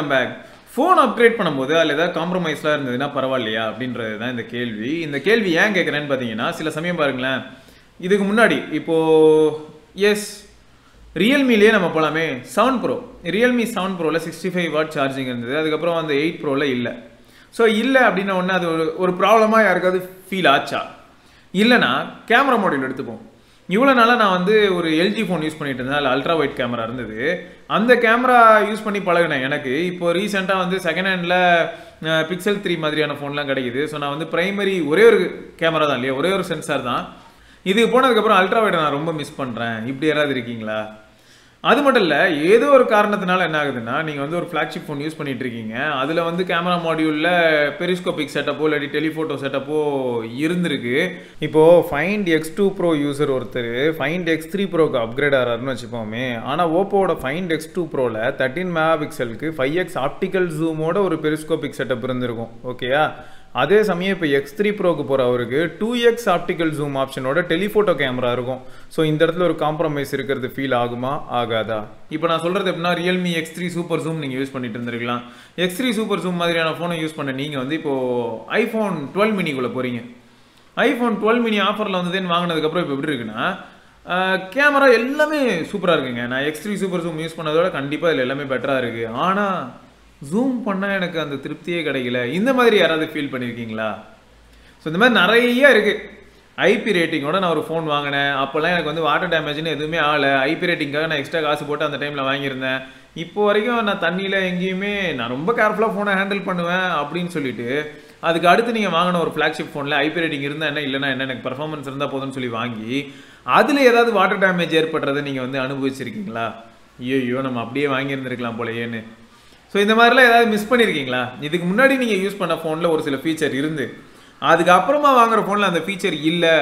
welcome back phone upgrade பண்ணும்போது அதில் ஏதாவது காம்ப்ரமைஸ்லாம் இருந்ததுன்னா பரவாயில்லையா அப்படின்றது தான் இந்த கேள்வி இந்த கேள்வி ஏன் கேட்குறேன்னு பார்த்தீங்கன்னா சில சமயம் பாருங்களேன் இதுக்கு முன்னாடி இப்போது எஸ் ரியல்மிலேயே நம்ம போகலாமே செவன் ப்ரோ ரியல்மி செவன் ப்ரோவில் சிக்ஸ்டி ஃபைவ் வாட் சார்ஜிங் இருந்தது அதுக்கப்புறம் அந்த எயிட் ப்ரோவில் இல்லை ஸோ இல்லை அப்படின்ன உடனே அது ஒரு ஒரு ப்ராப்ளமாக யாருக்காவது ஃபீல் ஆச்சா இல்லைனா கேமரா மாடியூல் எடுத்துப்போம் இவ்வளோ நாளாக நான் வந்து ஒரு எல்ஜி ஃபோன் யூஸ் பண்ணிட்டு இருந்தேன் அதில் அல்ட்ரா ஒயிட் கேமரா இருந்தது அந்த கேமரா யூஸ் பண்ணி பழகினேன் எனக்கு இப்போ ரீசெண்டாக வந்து செகண்ட் ஹேண்டில் பிக்சல் த்ரீ மாதிரியான ஃபோன்லாம் கிடைக்குது ஸோ நான் வந்து பிரைமரி ஒரே ஒரு கேமரா தான் இல்லையா ஒரே ஒரு சென்சார் தான் இதுக்கு போனதுக்கப்புறம் அல்ட்ரா வைடை நான் ரொம்ப மிஸ் பண்ணுறேன் இப்படி யாராவது இருக்கீங்களா அது மட்டும் இல்லை ஏதோ ஒரு காரணத்தினால என்ன ஆகுதுன்னா நீங்கள் வந்து ஒரு ஃப்ளாக்ஷிப் ஃபோன் யூஸ் பண்ணிட்டு இருக்கீங்க அதில் வந்து கேமரா மாடியூலில் பெரிஸ்கோபிக் செட்டப்போ இல்லாட்டி டெலிஃபோட்டோ செட்டப்போ இருந்திருக்கு இப்போது Find X two pro user ஒருத்தர் ஃபைண்ட் எக்ஸ் த்ரீ ப்ரோக்கு அப்கிரேட் ஆகிறாருன்னு வச்சுப்போமே ஆனால் ஓப்போவோட ஃபைண்ட் எக்ஸ் டூ ப்ரோவில் தேர்ட்டின் மெகா பிக்சலுக்கு ஃபைவ் எக்ஸ் ஆப்டிக்கல் ஜூமோட ஒரு பெரிஸ்கோபிக் செட்டப் இருந்திருக்கும் ஓகேயா அதே சமயம் இப்போ எக்ஸ் த்ரீ ப்ரோக்கு போகிறவருக்கு டூ எக்ஸ் ஆப்டிக்கல் ஜூம் ஆப்ஷனோட டெலிஃபோட்டோ கேமரா இருக்கும் ஸோ இந்த இடத்துல ஒரு காம்ப்ரமைஸ் இருக்கிறது ஃபீல் ஆகுமா ஆகாதா இப்போ நான் சொல்கிறது எப்படின்னா Realme X three super zoom நீங்கள் யூஸ் பண்ணிட்டு இருந்திருக்கலாம் எக்ஸ் த்ரீ சூப்பர் ஜூம் மாதிரியான ஃபோனை யூஸ் பண்ண நீங்கள் வந்து இப்போது ஐஃபோன் டுவெல் மினிக்குள்ளே போகிறீங்க ஐஃபோன் டுவெல் மினி ஆஃபரில் வந்ததுன்னு வாங்கினதுக்கப்புறம் இப்போ எப்படி இருக்குன்னா கேமரா எல்லாமே சூப்பராக இருக்குங்க நான் X three super zoom use பண்ணதோட கண்டிப்பாக இதில் எல்லாமே பெட்டராக இருக்குது ஆனால் ஜூம் பண்ணால் எனக்கு அந்த திருப்தியே கிடைக்கல இந்த மாதிரி யாராவது ஃபீல் பண்ணியிருக்கீங்களா ஸோ இந்த மாதிரி நிறைய இருக்குது ஐபி ரேட்டிங்கோட நான் ஒரு ஃபோன் வாங்கினேன் அப்போல்லாம் எனக்கு வந்து வாட்டர் டேமேஜ்னு எதுவுமே ஆகலை ஐபி ரேட்டிங்காக நான் எக்ஸ்ட்ரா காசு போட்டு அந்த டைமில் வாங்கியிருந்தேன் இப்போ வரைக்கும் நான் தண்ணியில் எங்கேயுமே நான் ரொம்ப கேர்ஃபுல்லாக ஃபோனை ஹேண்டில் பண்ணுவேன் அப்படின்னு சொல்லிட்டு அதுக்கு அடுத்து நீங்கள் வாங்கின ஒரு ஃப்ளாக்ஷிப் ஃபோனில் ஐபி ரேட்டிங் இருந்தால் என்ன இல்லைனா என்ன எனக்கு பர்ஃபார்மன்ஸ் இருந்தால் போதும்னு சொல்லி வாங்கி அதில் ஏதாவது வாட்டர் டேமேஜ் ஏற்படுறதை நீங்கள் வந்து அனுபவிச்சிருக்கீங்களா ஐயோ நம்ம அப்படியே வாங்கியிருந்திருக்கலாம் போலயேன்னு ஸோ இந்த மாதிரிலாம் ஏதாவது மிஸ் பண்ணியிருக்கீங்களா இதுக்கு முன்னாடி நீங்கள் யூஸ் பண்ண ஃபோனில் ஒரு சில ஃபீச்சர் இருந்து அதுக்கப்புறமா வாங்குற ஃபோனில் அந்த ஃபீச்சர் இல்லை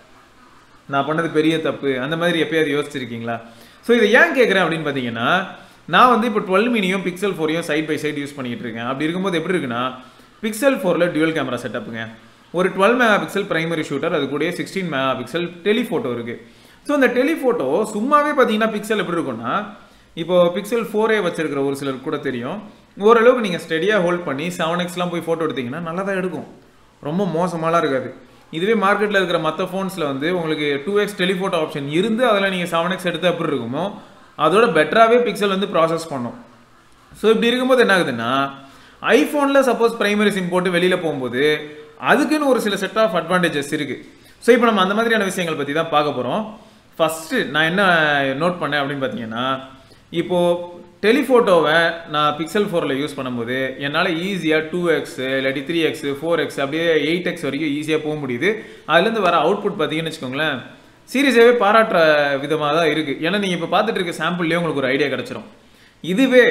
நான் பண்ணது பெரிய தப்பு அந்த மாதிரி எப்பயாவது யோசிச்சிருக்கீங்களா ஸோ இதை ஏன் கேட்குறேன் அப்படின்னு பார்த்தீங்கன்னா நான் வந்து இப்போ டுவெல் மினியும் பிக்சல் ஃபோரையும் சைட் பை சைடு யூஸ் பண்ணிட்டு இருக்கேன் அப்படி இருக்கும்போது எப்படி இருக்குன்னா பிக்சல் ஃபோரில் டியூவல் கேமரா செட்டப்புங்க ஒரு twelve megapixel primary shooter அது கூட சிக்ஸ்டீன் மெகா பிக்சல் டெலிஃபோட்டோ இருக்குது ஸோ அந்த டெலிஃபோட்டோ சும்மாவே பார்த்தீங்கன்னா பிக்சல் எப்படி இருக்கும்னா இப்போ பிக்சல் ஃபோரே வச்சிருக்கிற ஒரு சிலருக்கு கூட தெரியும் ஓரளவுக்கு நீங்கள் ஸ்டெடியாக ஹோல்ட் பண்ணி செவன் எக்ஸ்லாம் போய் ஃபோட்டோ எடுத்தீங்கன்னா நல்லா தான் எடுக்கும் ரொம்ப மோசமாலாம் இருக்காது இதுவே மார்க்கெட்டில் இருக்கிற மற்ற ஃபோன்ஸில் வந்து உங்களுக்கு டூ எக்ஸ் டெலிஃபோட்டோ ஆப்ஷன் இருந்து அதில் நீங்கள் செவன் எக்ஸ் எடுத்து எப்படி இருக்குமோ அதோட பெட்டராகவே பிக்சல் வந்து ப்ராசஸ் பண்ணும் ஸோ இப்படி இருக்கும்போது என்ன ஆகுதுன்னா ஐஃபோனில் சப்போஸ் பிரைமரி சிம் போட்டு வெளியில் போகும்போது அதுக்குன்னு ஒரு சில செட் ஆஃப் அட்வான்டேஜஸ் இருக்குது ஸோ இப்போ நம்ம அந்த மாதிரியான விஷயங்கள் பற்றி தான் பார்க்க போகிறோம் ஃபஸ்ட்டு நான் என்ன நோட் பண்ணேன் அப்படின்னு பார்த்தீங்கன்னா இப்போது டெலிஃபோட்டோவை நான் பிக்சல் ஃபோரில் யூஸ் பண்ணும்போது என்னால் ஈஸியாக டூ எக்ஸ் இல்லாட்டி த்ரீ எக்ஸ் ஃபோர் எக்ஸ் அப்படியே எயிட் எக்ஸ் வரைக்கும் ஈஸியாக போக முடியுது அதுலேருந்து வர அவுட்புட் பார்த்தீங்கன்னு வச்சுக்கோங்களேன் சீரியஸாகவே பாராட்டுற விதமாக தான் இருக்குது ஏன்னா நீங்கள் இப்போ பார்த்துட்டு இருக்க சாம்பிள்லேயே உங்களுக்கு ஒரு ஐடியா கிடச்சிரும் இதுவே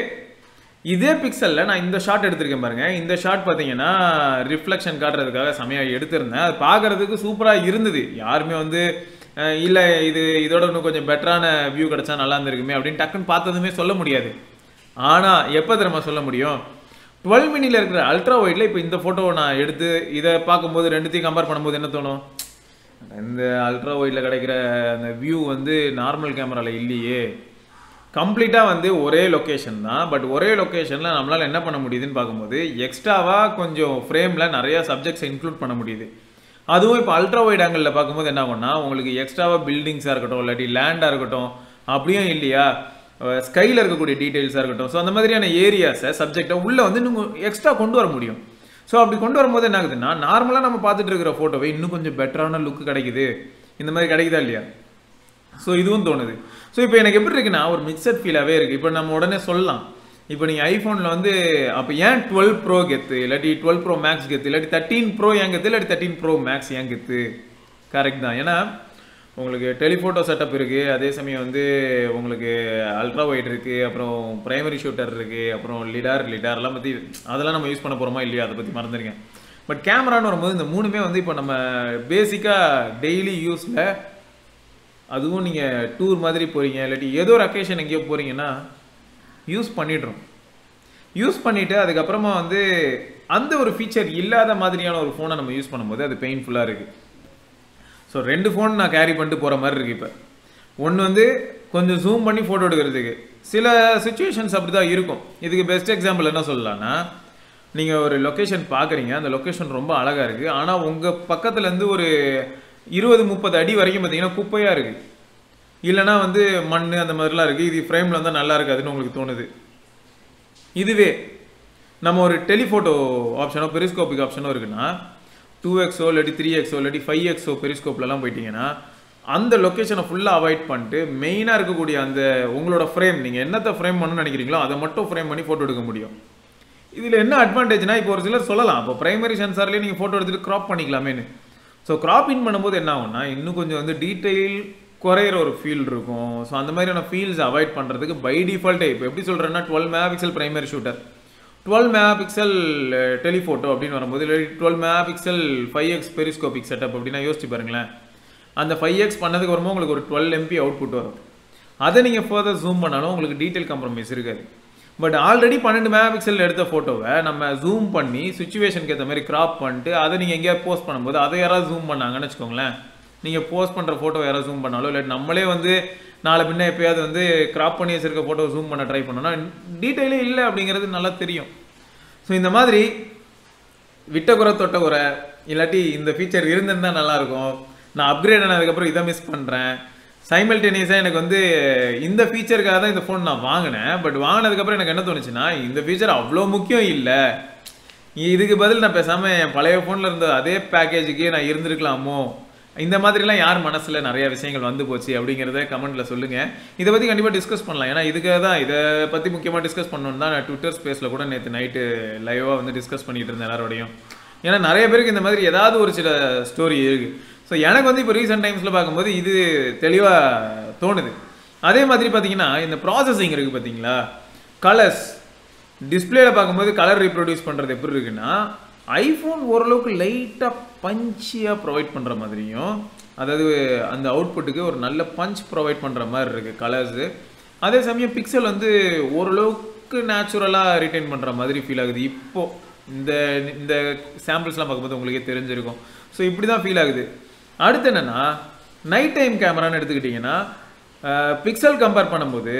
இதே பிக்சலில் நான் இந்த ஷாட் எடுத்திருக்கேன் பாருங்க இந்த ஷாட் பார்த்தீங்கன்னா ரிஃப்ளெக்ஷன் காட்டுறதுக்காக செமையாக எடுத்திருந்தேன் அது பார்க்கறதுக்கு சூப்பராக இருந்தது யாருமே வந்து இல்லை இது இதோட இன்னும் கொஞ்சம் பெட்டரான வியூ கிடச்சா நல்லா இருந்திருக்குமே அப்படின்னு டக்குன்னு பார்த்ததுமே சொல்ல முடியாது ஆனால் எப்போ தெரியுமா சொல்ல முடியும் டுவெல் மினியில் இருக்கிற அல்ட்ரா ஒயிட்டில் இப்போ இந்த ஃபோட்டோவை நான் எடுத்து இதை பார்க்கும்போது ரெண்டுத்தையும் கம்பேர் பண்ணும்போது என்ன தோணும் இந்த அல்ட்ரா ஒயிட்டில் கிடைக்கிற அந்த வியூ வந்து நார்மல் கேமராவில் இல்லையே கம்ப்ளீட்டாக வந்து ஒரே லொக்கேஷன் தான் பட் ஒரே லொக்கேஷனில் நம்மளால் என்ன பண்ண முடியுதுன்னு பார்க்கும்போது எக்ஸ்ட்ராவாக கொஞ்சம் ஃப்ரேமில் நிறையா சப்ஜெக்ட்ஸை இன்க்ளூட் பண்ண முடியுது அதுவும் இப்போ அல்ட்ரா வைட் ஆங்கிளில் பார்க்கும்போது என்ன ஆகும்னா உங்களுக்கு எக்ஸ்ட்ராவாக பில்டிங்ஸாக இருக்கட்டும் இல்லாட்டி லேண்டாக இருக்கட்டும் அப்படியும் இல்லையா ஸ்கையில் இருக்கக்கூடிய டீட்டெயில்ஸாக இருக்கட்டும் ஸோ அந்த மாதிரியான ஏரியாஸை சப்ஜெக்டை உள்ளே வந்து இன்னும் எக்ஸ்ட்ரா கொண்டு வர முடியும் ஸோ அப்படி கொண்டு வரும்போது என்ன ஆகுதுன்னா நார்மலாக நம்ம பார்த்துட்டு இருக்கிற ஃபோட்டோவை இன்னும் கொஞ்சம் பெட்டரான லுக் கிடைக்குது இந்த மாதிரி கிடைக்குதா இல்லையா ஸோ இதுவும் தோணுது ஸோ இப்போ எனக்கு எப்படி இருக்குன்னா ஒரு மிக்சட் ஃபீலாகவே இருக்குது இப்போ நம்ம உடனே சொல்லலாம் இப்போ நீங்கள் ஐஃபோனில் வந்து அப்போ ஏன் டுவெல் ப்ரோ கெத்து இல்லாட்டி டுவெல் ப்ரோ மேக்ஸ் கெத்து இல்லாட்டி தேர்ட்டீன் ப்ரோ ஏன் கெத்து இல்லாட்டி தேர்ட்டீன் ப்ரோ மேக்ஸ் ஏன் கெத்து கரெக்ட் தான் ஏன்னா உங்களுக்கு டெலிஃபோட்டோ செட்டப் இருக்குது அதே சமயம் வந்து உங்களுக்கு அல்ட்ரா ஒயிட் இருக்குது அப்புறம் ப்ரைமரி ஷூட்டர் இருக்குது அப்புறம் லிடார் லிடார்லாம் பற்றி அதெல்லாம் நம்ம யூஸ் பண்ண போகிறோமா இல்லையா அதை பற்றி மறந்துருக்கேன் பட் கேமரான்னு வரும்போது இந்த மூணுமே வந்து இப்போ நம்ம பேசிக்காக டெய்லி யூஸில் அதுவும் நீங்கள் டூர் மாதிரி போகிறீங்க இல்லாட்டி ஏதோ ஒரு அக்கேஷன் எங்கேயோ போகிறீங்கன்னா யூஸ் பண்ணிடுறோம் யூஸ் பண்ணிவிட்டு அதுக்கப்புறமா வந்து அந்த ஒரு ஃபீச்சர் இல்லாத மாதிரியான ஒரு ஃபோனை நம்ம யூஸ் பண்ணும்போது அது பெயின்ஃபுல்லாக இருக்குது ஸோ ரெண்டு ஃபோன் நான் கேரி பண்ணிட்டு போகிற மாதிரி இருக்குது இப்போ ஒன்று வந்து கொஞ்சம் ஜூம் பண்ணி ஃபோட்டோ எடுக்கிறதுக்கு சில சுச்சுவேஷன்ஸ் அப்படி தான் இருக்கும் இதுக்கு பெஸ்ட் எக்ஸாம்பிள் என்ன சொல்லலாம்னா நீங்கள் ஒரு லொக்கேஷன் பார்க்குறீங்க அந்த லொக்கேஷன் ரொம்ப அழகாக இருக்குது ஆனால் உங்கள் பக்கத்துலேருந்து ஒரு இருபது முப்பது அடி வரைக்கும் பார்த்தீங்கன்னா குப்பையாக இருக்குது இல்லைனா வந்து மண் அந்த மாதிரிலாம் இருக்குது இது ஃப்ரேமில் வந்தால் நல்லா இருக்காதுன்னு உங்களுக்கு தோணுது இதுவே நம்ம ஒரு டெலிஃபோட்டோ ஆப்ஷனோ பெரிஸ்கோபிக் ஆப்ஷனோ இருக்குன்னா டூ எக்ஸோ இல்லாட்டி த்ரீ எக்ஸோ இல்லாட்டி ஃபைவ் எக்ஸோ பெரிஸ்கோப்லலாம் போயிட்டீங்கன்னா அந்த லொக்கேஷனை ஃபுல்லாக அவாய்ட் பண்ணிட்டு மெயினாக இருக்கக்கூடிய அந்த உங்களோட ஃப்ரேம் நீங்கள் என்னத்தை ஃப்ரேம் பண்ணணும்னு நினைக்கிறீங்களோ அதை மட்டும் ஃப்ரேம் பண்ணி ஃபோட்டோ எடுக்க முடியும் இதில் என்ன அட்வான்டேஜ்னா இப்போ ஒரு சிலர் சொல்லலாம் இப்போ பிரைமரி சென்சார்லேயே நீங்கள் ஃபோட்டோ எடுத்துகிட்டு க்ராப் பண்ணிக்கலாமேன்னு ஸோ க்ராப் இன் பண்ணும்போது என்ன ஆகும்னா இன்னும் கொஞ்சம் வந்து டீட்டெயில் குறையிற ஒரு ஃபீல் இருக்கும் ஸோ அந்த மாதிரியான ஃபீல்ஸ் அவாய்ட் பண்ணுறதுக்கு பை டிஃபால்ட்டே இப்போ எப்படி சொல்கிறேன்னா twelve megapixel primary shooter twelve megapixel telephoto அப்படின்னு வரும்போது இல்லை twelve megapixel five X periscopic setup அப்படின்னா யோசிச்சு பாருங்களேன் அந்த ஃபைவ் எக்ஸ் பண்ணதுக்கு அப்புறமா உங்களுக்கு ஒரு டுவெல் எம்பி அவுட்புட் வரும் அதை நீங்கள் ஃபர்தர் ஜூம் பண்ணாலும் உங்களுக்கு டீட்டெயில் காம்ப்ரமைஸ் இருக்காது பட் ஆல்ரெடி பன்னெண்டு மெகா பிக்சல் எடுத்த ஃபோட்டோவை நம்ம ஜூம் பண்ணி சுச்சுவேஷனுக்கு ஏற்ற மாதிரி கிராப் பண்ணிட்டு அதை நீங்கள் எங்கேயாவது போஸ்ட் பண்ணும்போது அதை யாராவது ஜூம் பண்ணாங்கன்னு வச்சுக்கோங்களேன் நீங்கள் போஸ்ட் பண்ணுற ஃபோட்டோ யாராவது ஜூம் பண்ணாலோ இல்லை நம்மளே வந்து நாளை பின்ன எப்பயாவது வந்து கிராப் பண்ணி வச்சிருக்க ஃபோட்டோ ஜூம் பண்ண ட்ரை பண்ணோம்னா டீட்டெயிலே இல்லை அப்படிங்கிறது நல்லா தெரியும் ஸோ இந்த மாதிரி விட்ட குறை தொட்ட குறை இல்லாட்டி இந்த ஃபீச்சர் இருந்திருந்தா நல்லா இருக்கும் நான் அப்கிரேட் ஆனதுக்கப்புறம் இதை மிஸ் பண்ணுறேன் சைமல்டேனியஸாக எனக்கு வந்து இந்த ஃபீச்சருக்காக தான் இந்த ஃபோன் நான் வாங்கினேன் பட் வாங்கினதுக்கப்புறம் எனக்கு என்ன தோணுச்சுன்னா இந்த ஃபீச்சர் அவ்வளோ முக்கியம் இல்லை இதுக்கு பதில் நான் பேசாமல் என் பழைய ஃபோனில் இருந்த அதே பேக்கேஜுக்கு நான் இருந்திருக்கலாமோ இந்த மாதிரிலாம் யார் மனசில் நிறைய விஷயங்கள் வந்து போச்சு அப்படிங்கிறத கமெண்ட்டில் சொல்லுங்கள் இதை பற்றி கண்டிப்பாக டிஸ்கஸ் பண்ணலாம் ஏன்னா இதுக்காக தான் இதை பற்றி முக்கியமாக டிஸ்கஸ் பண்ணணுன்னு தான் நான் ட்விட்டர் ஸ்பேஸில் கூட நேற்று நைட்டு லைவாக வந்து டிஸ்கஸ் பண்ணிட்டு இருந்தேன் எல்லாரோடையும் ஏன்னா நிறைய பேருக்கு இந்த மாதிரி ஏதாவது ஒரு சில ஸ்டோரி இருக்குது ஸோ எனக்கு வந்து இப்போ ரீசெண்ட் டைம்ஸில் பார்க்கும்போது இது தெளிவாக தோணுது அதே மாதிரி பார்த்தீங்கன்னா இந்த ப்ராசஸிங் இருக்குது பார்த்தீங்களா கலர்ஸ் டிஸ்பிளேல பார்க்கும்போது கலர் ரீப்ரொடியூஸ் பண்ணுறது எப்படி இருக்குன்னா ஐஃபோன் ஓரளவுக்கு லைட்டாக பஞ்சியாக ப்ரொவைட் பண்ணுற மாதிரியும் அதாவது அந்த அவுட்புட்டுக்கு ஒரு நல்ல பஞ்ச் ப்ரொவைட் பண்ணுற மாதிரி இருக்குது கலர்ஸு அதே சமயம் பிக்சல் வந்து ஓரளவுக்கு நேச்சுரலாக ரிட்டைன் பண்ணுற மாதிரி ஃபீல் ஆகுது இப்போது இந்த இந்த சாம்பிள்ஸ்லாம் பார்க்கும்போது உங்களுக்கே தெரிஞ்சிருக்கும் ஸோ இப்படி தான் ஃபீல் ஆகுது அடுத்து என்னென்னா நைட் டைம் கேமரான்னு எடுத்துக்கிட்டிங்கன்னா பிக்சல் கம்பேர் பண்ணும்போது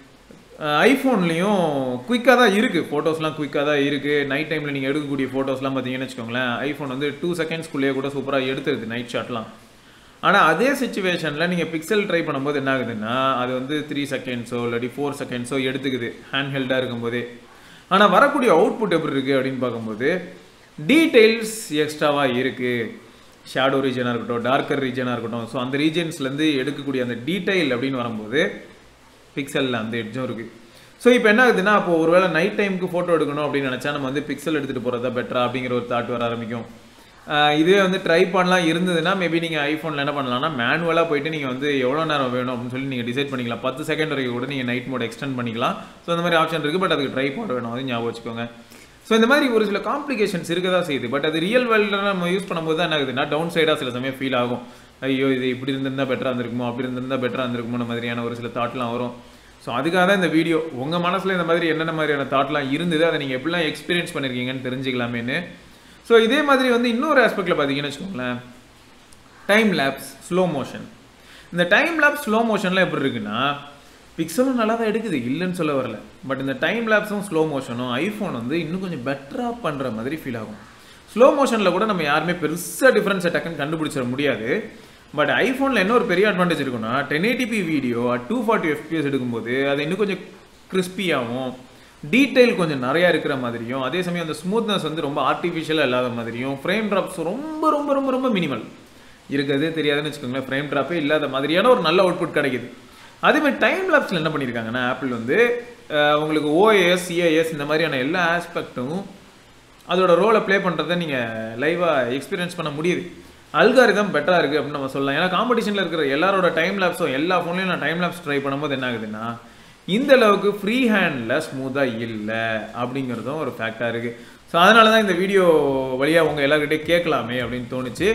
ஐஃபோன்லேயும் குயிக்காக தான் இருக்குது ஃபோட்டோஸ்லாம் குயிக்காக தான் இருக்குது நைட் டைமில் நீங்கள் எடுக்கக்கூடிய ஃபோட்டோஸ்லாம் பார்த்தீங்கன்னு வச்சுக்கோங்களேன் ஐஃபோன் வந்து டூ செகண்ட்ஸ்குள்ளேயே கூட சூப்பராக எடுத்துருது நைட் ஷாட்லாம் ஆனால் அதே சுச்சுவேஷனில் நீங்கள் பிக்சல் ட்ரை பண்ணும்போது என்ன ஆகுதுன்னா அது வந்து த்ரீ செகண்ட்ஸோ இல்லாட்டி ஃபோர் செகண்ட்ஸோ எடுத்துக்குது ஹேண்ட் ஹெல்டாக இருக்கும்போதே ஆனால் வரக்கூடிய அவுட்புட் எப்படி இருக்குது அப்படின்னு பார்க்கும்போது டீட்டெயில்ஸ் எக்ஸ்ட்ராவாக இருக்குது ஷேடோ ரீஜனாக இருக்கட்டும் டார்க்கர் ரீஜனாக இருக்கட்டும் ஸோ அந்த ரீஜன்ஸ்லேருந்து எடுக்கக்கூடிய அந்த டீட்டெயில் அப்படின்னு வரும்போது பிக்சலில் அந்த எட்ஜும் இருக்குது ஸோ இப்போ என்ன ஆகுதுன்னா அப்போ ஒருவேளை நைட் டைமுக்கு ஃபோட்டோ எடுக்கணும் அப்படின்னு நினச்சா நம்ம வந்து பிக்சல் எடுத்துகிட்டு போகிறதா பெட்டரா அப்படிங்கிற ஒரு தாட் வர ஆரம்பிக்கும் இதுவே வந்து ட்ரை பண்ணலாம் இருந்ததுன்னா மேபி நீங்கள் ஐஃபோனில் என்ன பண்ணலாம்னா மேனுவலாக போயிட்டு நீங்கள் வந்து எவ்வளோ நேரம் வேணும் அப்படின்னு சொல்லி நீங்கள் டிசைட் பண்ணிக்கலாம் பத்து செகண்ட் வரைக்கும் கூட நீங்கள் நைட் மோட் எக்ஸ்டெண்ட் பண்ணிக்கலாம் ஸோ அந்த மாதிரி ஆப்ஷன் இருக்குது பட் அதுக்கு ட்ரை போட வேணும் அது ஞாபகம் வச்சுக்கோங்க ஸோ இந்த மாதிரி ஒரு சில காம்ப்ளிகேஷன்ஸ் இருக்க தான் செய்யுது பட் அது ரியல் வேர்ல்டில் நம்ம யூஸ் பண்ணும்போது தான் என்ன ஆகுதுன்னா டவுன் சைடாக சில சமயம் ஃபீல் ஆகும் ஐயோ இது இப்படி இருந்திருந்தால் பெட்டராக இருந்திருக்குமோ அப்படி இருந்திருந்தால் பெட்டராக இருந்திருக்குமோ மாதிரியான ஒரு சில தாட்லாம் வரும் ஸோ அதுக்காக தான் இந்த வீடியோ உங்கள் மனசில் இந்த மாதிரி என்னென்ன மாதிரியான தாட்லாம் இருந்தது அதை நீங்கள் எப்படிலாம் எக்ஸ்பீரியன்ஸ் பண்ணியிருக்கீங்கன்னு தெரிஞ்சுக்கலாமேன்னு ஸோ இதே மாதிரி வந்து இன்னொரு ஆஸ்பெக்டில் பார்த்தீங்கன்னு வச்சுக்கோங்களேன் டைம் லேப்ஸ் ஸ்லோ மோஷன் இந்த டைம் லேப்ஸ் ஸ்லோ மோஷன்லாம் எப்படி இருக்குன்னா பிக்சலும் நல்லா தான் எடுக்குது இல்லைன்னு சொல்ல வரல பட் இந்த டைம் லேப்ஸும் ஸ்லோ மோஷனும் ஐஃபோன் வந்து இன்னும் கொஞ்சம் பெட்டராக பண்ணுற மாதிரி ஃபீல் ஆகும் ஸ்லோ மோஷனில் கூட நம்ம யாருமே பெருசாக டிஃப்ரென்ஸை டக்குன்னு கண்டுபிடிச்சிட முடியாது பட் ஐஃபோனில் என்ன ஒரு பெரிய அட்வான்டேஜ் இருக்குன்னா ten eighty P video two forty FPS எடுக்கும்போது அது இன்னும் கொஞ்சம் கிறிஸ்பியாகவும் டீட்டெயில் கொஞ்சம் நிறையா இருக்கிற மாதிரியும் அதே சமயம் அந்த ஸ்மூத்னஸ் வந்து ரொம்ப ஆர்டிஃபிஷியலாக இல்லாத மாதிரியும் ஃப்ரேம் ட்ராப்ஸ் ரொம்ப ரொம்ப ரொம்ப ரொம்ப மினிமல் இருக்கிறதே தெரியாதுன்னு வச்சுக்கோங்களேன் ஃப்ரேம் ட்ராப்பே இல்லாத மாதிரியான ஒரு நல்ல அவுட்புட் கிடைக்குது அதேமாதிரி டைம் லேப்ஸில் என்ன பண்ணியிருக்காங்கன்னா ஆப்பிள் வந்து உங்களுக்கு ஓஏஎஸ் சிஏஎஸ் இந்த மாதிரியான எல்லா ஆஸ்பெக்ட்டும் அதோட ரோலை ப்ளே பண்ணுறதை நீங்கள் லைவாக எக்ஸ்பீரியன்ஸ் பண்ண முடியுது அல்காரிதம் பெட்டராக இருக்குது அப்படின்னு நம்ம சொல்லலாம் ஏன்னா காம்படிஷனில் இருக்கிற எல்லாரோட டைம் லேப்ஸும் எல்லா ஃபோன்லையும் நான் டைம் லேப்ஸ் ட்ரை பண்ணும்போது என்ன ஆகுதுன்னா இந்த அளவுக்கு ஃப்ரீ ஹேண்டில் ஸ்மூத்தாக இல்லை அப்படிங்கிறதும் ஒரு ஃபேக்டாக இருக்குது ஸோ அதனால தான் இந்த வீடியோ வழியாக உங்கள் எல்லாருக்கிட்டே கேட்கலாமே அப்படின்னு தோணுச்சு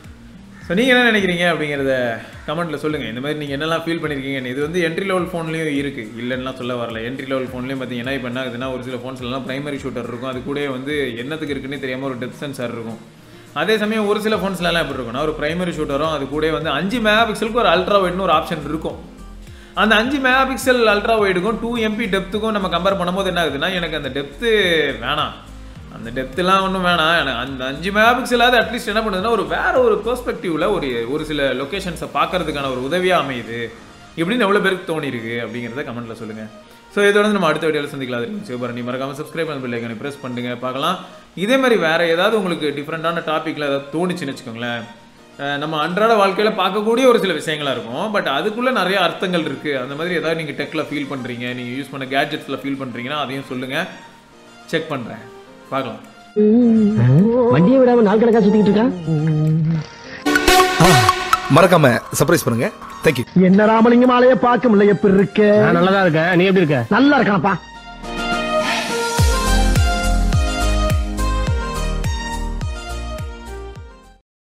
ஸோ நீங்கள் என்ன நினைக்கிறீங்க அப்படிங்கிறத கமெண்ட்டில் சொல்லுங்கள் இந்த மாதிரி நீங்கள் என்னெல்லாம் ஃபீல் பண்ணியிருக்கீங்கன்னு இது வந்து என்ட்ரி லெவல் ஃபோன்லேயும் இருக்குது இல்லைன்னா சொல்ல வரல என்ட்ரி லெவல் ஃபோன்லேயும் பார்த்தீங்கன்னா இப்போ என்ன ஆகுதுன்னா ஒரு சில ஃபோன்ஸ்லாம் ப்ரைமரி ஷூட்டர் இருக்கும் அது கூட வந்து என்னத்துக்கு இருக்குன்னே தெரியாமல் ஒரு டெப்த் சென்சார் இருக்கும் அதே சமயம் ஒரு சில ஃபோன்ஸ்லாம் எப்படி இருக்கும்னா ஒரு ப்ரைமரி ஷூட்டரும் அது கூட வந்து அஞ்சு மெகா பிக்சலுக்கு ஒரு அல்ட்ரா வைட்னு ஒரு ஆப்ஷன் இருக்கும் அந்த அஞ்சு மெகா பிக்சல் அல்ட்ரா ஒய்டுக்கும் டூ எம்பி டெப்த்துக்கும் நம்ம கம்பேர் பண்ணும்போது என்ன ஆகுதுன்னா எனக்கு அந்த டெப்த்து வேணாம் அந்த டெப்த்லாம் ஒன்றும் வேணாம் எனக்கு அந்த அஞ்சு மெகா பிக்சலாவது அட்லீஸ்ட் என்ன பண்ணுதுன்னா ஒரு வேற ஒரு பெர்ஸ்பெக்டிவ்ல ஒரு ஒரு சில லொக்கேஷன்ஸை பார்க்கறதுக்கான ஒரு உதவியாக அமையுது இப்படின்னு எவ்வளோ பேருக்கு தோணி இருக்கு அப்படிங்கிறத கமெண்ட்ல சொல்லுங்க ஸோ இதோட வந்து நம்ம அடுத்த வீடியோவில் சந்திக்கலாம் அது சிவபரணி மறக்காம சப்ஸ்கிரைப் பண்ண பிள்ளைங்க ப்ரெஸ் பண்ணுங்க பார்க்கலாம் இதே மாதிரி வேற ஏதாவது உங்களுக்கு டிஃப்ரெண்டான டாப்பிக்கில் ஏதாவது தோணுச்சுன்னு வச்சுக்கோங்களேன் அஹ் நம்ம அன்றாட வாழ்க்கையில பார்க்கக்கூடிய ஒரு சில விஷயங்களா இருக்கும் பட் அதுக்குள்ள நிறைய அர்த்தங்கள் இருக்கு அந்த மாதிரி ஏதாவது நீங்க டெக்ல ஃபீல் பண்றீங்க நீங்க யூஸ் பண்ண கேட்ஜெட்ஸ்ல ஃபீல் பண்றீங்கன்னா அதையும் சொல்லுங்க செக் பண்றேன் பார்க்கலாம் வண்டியை விடாம நாள் கணக்கா சுத்திக்கிட்டு இருக்கா மறக்காம சர்ப்ரைஸ் பண்ணுங்க தேங்க்யூ என்ன ராமலிங்கம் ஆலைய பார்க்க முடியல எப்படி இருக்க நல்லதா இருக்க நீ எப்படி இருக்க நல்லா இருக்கானப்பா